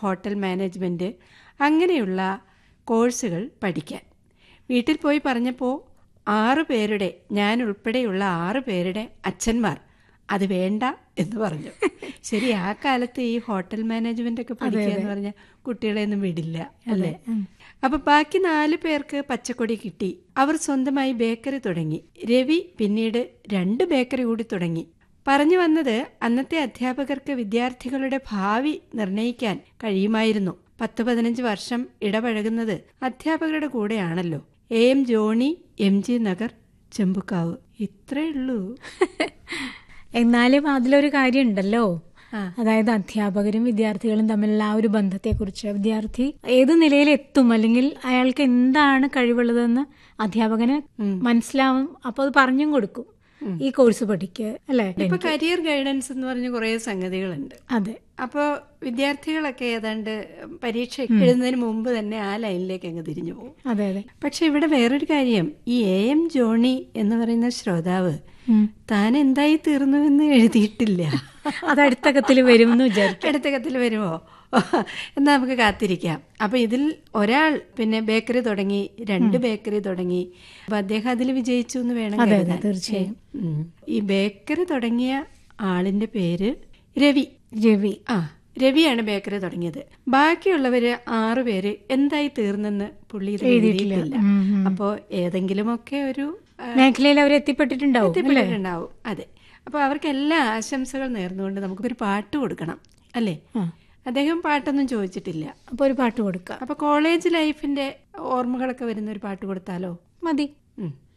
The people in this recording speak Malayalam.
ഹോട്ടൽ മാനേജ്മെൻറ്റ് അങ്ങനെയുള്ള കോഴ്സുകൾ പഠിക്കാൻ വീട്ടിൽ പോയി പറഞ്ഞപ്പോൾ ആറ് പേരുടെ ഞാൻ ഉൾപ്പെടെയുള്ള ആറ് പേരുടെ അച്ഛന്മാർ അത് വേണ്ട എന്ന് പറഞ്ഞു ശരി ആ കാലത്ത് ഈ ഹോട്ടൽ മാനേജ്മെന്റ് ഒക്കെ പഠിക്കുക എന്ന് പറഞ്ഞാൽ കുട്ടികളെ ഒന്നും വിടില്ല അല്ലേ അപ്പൊ ബാക്കി നാല് പേർക്ക് പച്ചക്കൊടി കിട്ടി അവർ സ്വന്തമായി ബേക്കറി തുടങ്ങി രവി പിന്നീട് രണ്ട് ബേക്കറി കൂടി തുടങ്ങി പറഞ്ഞു വന്നത് അന്നത്തെ അധ്യാപകർക്ക് വിദ്യാർത്ഥികളുടെ ഭാവി നിർണയിക്കാൻ കഴിയുമായിരുന്നു പത്ത് പതിനഞ്ച് വർഷം ഇടപഴകുന്നത് അധ്യാപകരുടെ കൂടെയാണല്ലോ A M Johnny M G Nagar Chembukkavu ഇത്രേ ഉള്ളൂ എന്നാലും അതിലൊരു കാര്യമുണ്ടല്ലോ ആ. അതായത് അധ്യാപകരും വിദ്യാർത്ഥികളും തമ്മിലുള്ള ആ ഒരു ബന്ധത്തെക്കുറിച്ച് വിദ്യാർത്ഥി ഏത് നിലയിൽ എത്തും അല്ലെങ്കിൽ അയാൾക്ക് എന്താണ് കഴിവുള്ളതെന്ന് അധ്യാപകന് മനസ്സിലാവും അപ്പോൾ അത് പറഞ്ഞും കൊടുക്കും ഈ കോഴ്സ് പഠിക്കുക അല്ലേ ഇപ്പൊ കരിയർ ഗൈഡൻസ് എന്ന് പറഞ്ഞ കുറേ സംഗതികളുണ്ട് അതെ അപ്പോൾ വിദ്യാർത്ഥികളൊക്കെ ഏതാണ്ട് പരീക്ഷ എഴുതുന്നതിന് മുമ്പ് തന്നെ ആ ലൈനിലേക്ക് അങ്ങ് തിരിഞ്ഞു പോകും അതെ അതെ പക്ഷെ ഇവിടെ വേറൊരു കാര്യം ഈ എ എം ജോണി എന്ന് പറയുന്ന ശ്രോതാവ് ഉം. താൻ എന്തായി തീർന്നുവെന്ന് എഴുതിയിട്ടില്ല അത് അടുത്ത കത്തിൽ വരും എന്ന് വിചാരിക്കും അടുത്ത കത്തിൽ വരുമോ എന്നാ നമുക്ക് കാത്തിരിക്കാം അപ്പൊ ഇതിൽ ഒരാൾ പിന്നെ ബേക്കറി തുടങ്ങി രണ്ട് ബേക്കറി തുടങ്ങി അപ്പൊ അദ്ദേഹം അതിൽ വിജയിച്ചു എന്ന് വേണം അതെ, അതെ, കരുതാൻ. തീർച്ചയായും. ഉം. ഈ ബേക്കറി തുടങ്ങിയ ആളിന്റെ പേര് രവി രവി ആ രവിയാണ് ബേക്കറി തുടങ്ങിയത് ബാക്കിയുള്ളവര് ആറു പേര് എന്തായി തീർന്നെന്ന് പുള്ളി ഇത് എഴുതിയിട്ടില്ല ഉം, ഉം. അപ്പോ ഏതെങ്കിലുമൊക്കെ ഒരു ആ, മേഖലയിൽ അവർ എത്തിപ്പെട്ടിട്ടുണ്ടാവും അല്ലേ എത്തിപ്പെട്ടിട്ടുണ്ടാവും അതെ അപ്പൊ അവർക്ക് എല്ലാ ആശംസകൾ നേർന്നുകൊണ്ട് നമുക്കൊരു പാട്ട് കൊടുക്കണം അല്ലേ ആ. അദ്ദേഹം പാട്ടൊന്നും ചോദിച്ചിട്ടില്ല അപ്പൊ ഒരു പാട്ട് കൊടുക്കാം അപ്പൊ കോളേജ് ലൈഫിന്റെ ഓർമ്മകളൊക്കെ വരുന്ന ഒരു പാട്ട് കൊടുത്താലോ മതി ഉം